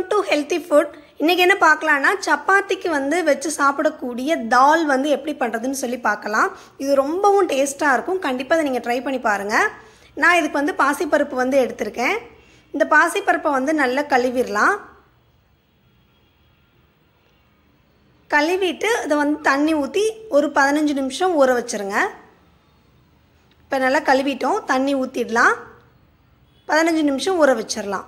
to healthy food இன்றைக்கி என்ன பார்க்கலான்னா சப்பாத்திக்கு வந்து வச்சு சாப்பிடக்கூடிய தால் வந்து எப்படி பண்ணுறதுன்னு சொல்லி பார்க்கலாம் இது ரொம்பவும் டேஸ்ட்டாக இருக்கும் கண்டிப்பாக அதை நீங்கள் ட்ரை பண்ணி பாருங்கள் நான் இதுக்கு வந்து பாசிப்பருப்பு வந்து எடுத்திருக்கேன் இந்த பாசிப்பருப்பை வந்து நல்லா கழுவிடலாம் கழுவிட்டு அதை வந்து தண்ணி ஊற்றி ஒரு பதினஞ்சு நிமிஷம் ஊற வச்சுருங்க இப்போ நல்லா கழுவிட்டோம் தண்ணி ஊற்றிடலாம் பதினஞ்சு நிமிஷம் ஊற வச்சிடலாம்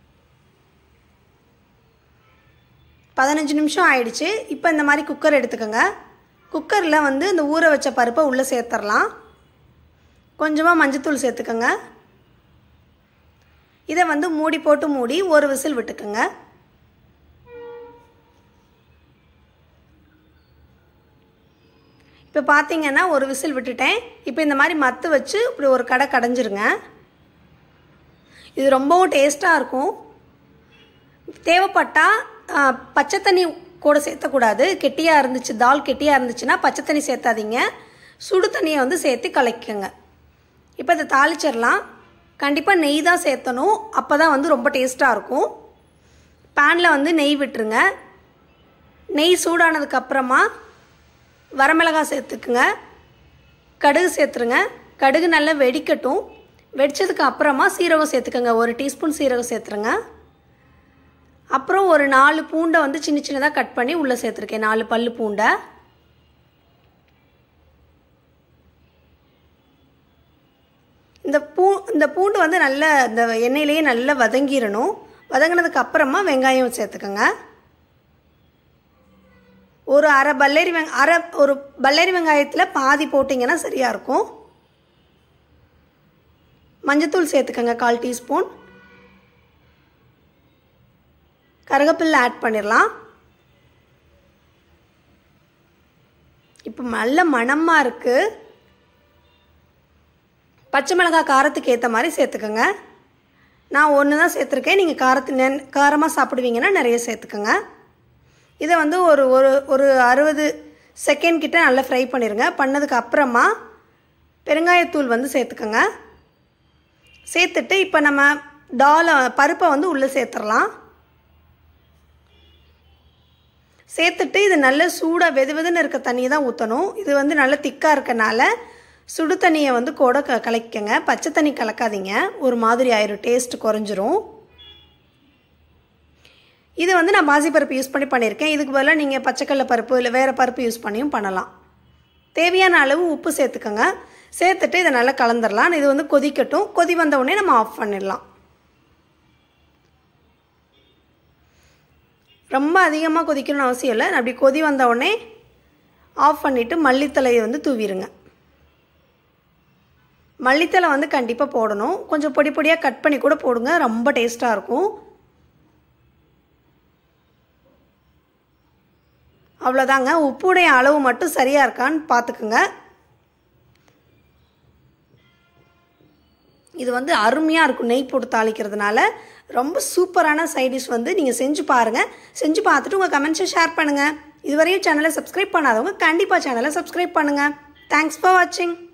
பதினஞ்சு நிமிஷம் ஆயிடுச்சு இப்போ இந்த மாதிரி குக்கர் எடுத்துக்கோங்க குக்கரில் வந்து இந்த ஊற வச்ச பருப்பை உள்ளே சேர்த்துடலாம் கொஞ்சமாக மஞ்சத்தூள் சேர்த்துக்கோங்க இதை வந்து மூடி போட்டு மூடி ஒரு விசில் விட்டுக்குங்க இப்போ பார்த்தீங்கன்னா ஒரு விசில் விட்டுட்டேன் இப்போ இந்த மாதிரி மத்து வச்சு இப்படி ஒரு கடை கடைஞ்சிருங்க இது ரொம்பவும் டேஸ்ட்டாக இருக்கும் தேவைப்பட்டால் பச்சை தண்ணி கூட சேர்த்தக்கூடாது கெட்டியாக இருந்துச்சு தால் கெட்டியாக இருந்துச்சுன்னா பச்சை தண்ணி சேர்த்தாதீங்க சுடு தண்ணியை வந்து சேர்த்து கலக்கிக்கோங்க இப்போ இதை தாளிச்சிடலாம் கண்டிப்பாக நெய் தான் சேர்த்தணும் அப்போ தான் வந்து ரொம்ப டேஸ்ட்டாக இருக்கும் பேனில் வந்து நெய் விட்டுருங்க நெய் சூடானதுக்கப்புறமா வரமிளகாய் சேர்த்துக்குங்க கடுகு சேர்த்துருங்க கடுகு நல்லா வெடிக்கட்டும் வெடித்ததுக்கு அப்புறமா சீரகம் சேர்த்துக்கோங்க ஒரு டீஸ்பூன் சீரகம் சேர்த்துருங்க அப்புறம் ஒரு நாலு பூண்டை வந்து சின்ன சின்னதாக கட் பண்ணி உள்ளே சேர்த்துருக்கேன் நாலு பல்லு பூண்டை இந்த பூ இந்த பூண்டு வந்து நல்ல இந்த எண்ணெயிலேயே நல்லா வதங்கிடணும் வதங்கினதுக்கு அப்புறமா வெங்காயம் சேர்த்துக்கோங்க ஒரு அரை பல்லேரி வெங் அரை ஒரு பல்லேரி வெங்காயத்தில் பாதி போட்டிங்கன்னா சரியாக இருக்கும் மஞ்சத்தூள் சேர்த்துக்கோங்க கால் டீஸ்பூன் கருகப்பில்லை ஆட் பண்ணிடலாம் இப்போ நல்ல மணமாக இருக்குது பச்சை மிளகாய் காரத்துக்கு ஏற்ற மாதிரி சேர்த்துக்கோங்க நான் ஒன்று தான் சேர்த்துருக்கேன் நீங்கள் காரத்து நெ காரமாக சாப்பிடுவீங்கன்னா நிறைய சேர்த்துக்கோங்க இதை வந்து ஒரு ஒரு ஒரு அறுபது செகண்ட் கிட்ட நல்லா ஃப்ரை பண்ணிடுங்க பண்ணதுக்கு அப்புறமா பெருங்காயத்தூள் வந்து சேர்த்துக்கோங்க சேர்த்துட்டு இப்போ நம்ம டாலை பருப்பை வந்து உள்ளே சேர்த்துடலாம் சேர்த்துட்டு இது நல்ல சூடாக வெது வெதுன்னு இருக்க தண்ணியை தான் ஊற்றணும் இது வந்து நல்ல திக்காக இருக்கனால சுடு தண்ணியை வந்து கூட க கலக்கிக்கங்க பச்சை தண்ணி கலக்காதீங்க ஒரு மாதிரி ஆயிரும் டேஸ்ட் குறைஞ்சிரும் இது வந்து நான் பாசிப்பருப்பு யூஸ் பண்ணி பண்ணியிருக்கேன் இதுக்கு பதிலாக நீங்கள் பச்சைக்கடலை பருப்பு இல்லை வேறு பருப்பு யூஸ் பண்ணியும் பண்ணலாம் தேவையான அளவு உப்பு சேர்த்துக்கோங்க சேர்த்துட்டு இதை நல்லா கலந்துடலாம் இது வந்து கொதிக்கட்டும் கொதி வந்த உடனே நம்ம ஆஃப் பண்ணிடலாம் ரொம்ப அதிகமாக கொதிக்கணும்னு அவசியம் இல்லை அப்படி கொதி வந்த உடனே ஆஃப் பண்ணிவிட்டு மல்லித்தலையை வந்து தூவிடுங்க மல்லித்தலை வந்து கண்டிப்பாக போடணும் கொஞ்சம் பொடி பொடியாக கட் பண்ணி கூட போடுங்க ரொம்ப டேஸ்ட்டாக இருக்கும் அவ்வளோதாங்க உப்புடைய அளவு மட்டும் சரியாக இருக்கான்னு பார்த்துக்குங்க இது வந்து அருமையாக இருக்கும் நெய் போட்டு தாளிக்கிறதுனால ரொம்ப சூப்பரான சைடிஷ் வந்து நீங்கள் செஞ்சு பாருங்கள் செஞ்சு பார்த்துட்டு உங்கள் கமெண்ட்ஸை ஷேர் பண்ணுங்கள் இதுவரையும் சேனலை சப்ஸ்கிரைப் பண்ணாதவங்க கண்டிப்பாக சேனலை சப்ஸ்கிரைப் பண்ணுங்கள் தேங்க்ஸ் ஃபார் வாட்சிங்